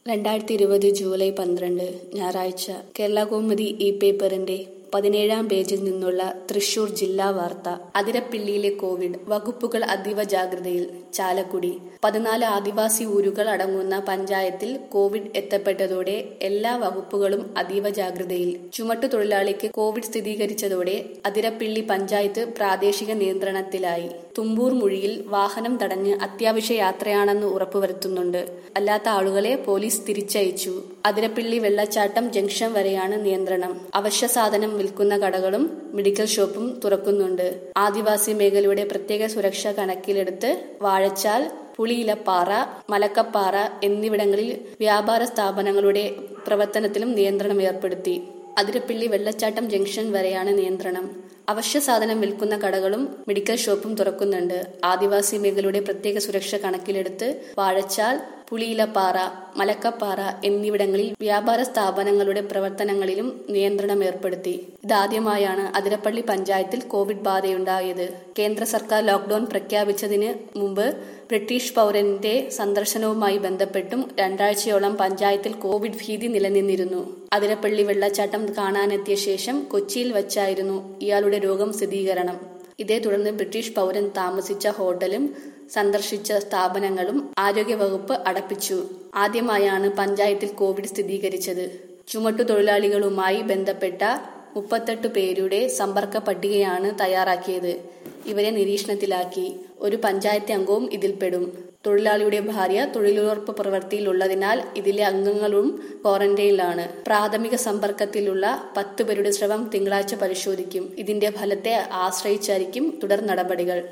രണ്ടായിരത്തി ഇരുപത് ജൂലൈ പന്ത്രണ്ട് ഞായറാഴ്ച കേരള കൗമുദി ഇ പേപ്പറിന്റെ പതിനേഴാം പേജിൽ നിന്നുള്ള തൃശൂർ ജില്ലാ വാർത്ത അതിരപ്പിള്ളിയിലെ കോവിഡ് വകുപ്പുകൾ അതീവ ജാഗ്രതയിൽ ചാലക്കുടി പതിനാല് ആദിവാസി ഊരുകൾ അടങ്ങുന്ന പഞ്ചായത്തിൽ കോവിഡ് എത്തപ്പെട്ടതോടെ എല്ലാ വകുപ്പുകളും അതീവ ജാഗ്രതയിൽ ചുമട്ടു തൊഴിലാളിക്ക് കോവിഡ് സ്ഥിരീകരിച്ചതോടെ അതിരപ്പിള്ളി പഞ്ചായത്ത് പ്രാദേശിക നിയന്ത്രണത്തിലായി തുമ്പൂർ മുഴിയിൽ വാഹനം തടഞ്ഞ് അത്യാവശ്യ യാത്രയാണെന്ന് ഉറപ്പുവരുത്തുന്നുണ്ട് അല്ലാത്ത ആളുകളെ പോലീസ് തിരിച്ചയച്ചു അതിരപ്പിള്ളി വെള്ളച്ചാട്ടം ജംഗ്ഷൻ വരെയാണ് നിയന്ത്രണം അവശ്യ സാധനം വിൽക്കുന്ന കടകളും മെഡിക്കൽ ഷോപ്പും തുറക്കുന്നുണ്ട് ആദിവാസി മേഖലയുടെ പ്രത്യേക സുരക്ഷ കണക്കിലെടുത്ത് വാഴച്ചാൽ പുളിയിലപ്പാറ മലക്കപ്പാറ എന്നിവിടങ്ങളിൽ വ്യാപാര സ്ഥാപനങ്ങളുടെ പ്രവർത്തനത്തിലും നിയന്ത്രണം ഏർപ്പെടുത്തി അതിരപ്പിള്ളി വെള്ളച്ചാട്ടം ജംഗ്ഷൻ വരെയാണ് നിയന്ത്രണം അവശ്യ സാധനം വിൽക്കുന്ന കടകളും മെഡിക്കൽ ഷോപ്പും തുറക്കുന്നുണ്ട് ആദിവാസി മേഖലയുടെ പ്രത്യേക സുരക്ഷ കണക്കിലെടുത്ത് വാഴച്ചാൽ പുളിയിലപ്പാറ മലക്കപ്പാറ എന്നിവിടങ്ങളിൽ വ്യാപാര സ്ഥാപനങ്ങളുടെ പ്രവർത്തനങ്ങളിലും നിയന്ത്രണം ഏർപ്പെടുത്തി ഇതാദ്യമായാണ് അതിരപ്പള്ളി പഞ്ചായത്തിൽ കോവിഡ് ബാധയുണ്ടായത് കേന്ദ്ര സർക്കാർ ലോക്ഡൌൺ പ്രഖ്യാപിച്ചതിന് മുമ്പ് ബ്രിട്ടീഷ് പൗരന്റെ സന്ദർശനവുമായി ബന്ധപ്പെട്ടും രണ്ടാഴ്ചയോളം പഞ്ചായത്തിൽ കോവിഡ് ഭീതി നിലനിന്നിരുന്നു അതിരപ്പള്ളി വെള്ളച്ചാട്ടം കാണാനെത്തിയ ശേഷം കൊച്ചിയിൽ വച്ചായിരുന്നു ഇയാളുടെ രോഗം സ്ഥിരീകരണം ഇതേ തുടർന്ന് ബ്രിട്ടീഷ് പൗരൻ താമസിച്ച ഹോട്ടലും സന്ദർശിച്ച സ്ഥാപനങ്ങളും ആരോഗ്യവകുപ്പ് അടപ്പിച്ചു ആദ്യമായാണ് പഞ്ചായത്തിൽ കോവിഡ് സ്ഥിരീകരിച്ചത് ചുമട്ടുതൊഴിലാളികളുമായി ബന്ധപ്പെട്ട മുപ്പത്തെട്ട് പേരുടെ സമ്പർക്ക പട്ടികയാണ് തയ്യാറാക്കിയത് ഇവരെ നിരീക്ഷണത്തിലാക്കി ഒരു പഞ്ചായത്ത് അംഗവും ഇതിൽപ്പെടും തൊഴിലാളിയുടെ ഭാര്യ തൊഴിലുറപ്പ് പ്രവൃത്തിയിലുള്ളതിനാൽ ഇതിലെ അംഗങ്ങളും ക്വാറന്റൈനിലാണ് പ്രാഥമിക സമ്പർക്കത്തിലുള്ള പത്ത് പേരുടെ സ്രവം തിങ്കളാഴ്ച പരിശോധിക്കും ഇതിന്റെ ഫലത്തെ ആശ്രയിച്ചായിരിക്കും തുടർ നടപടികൾ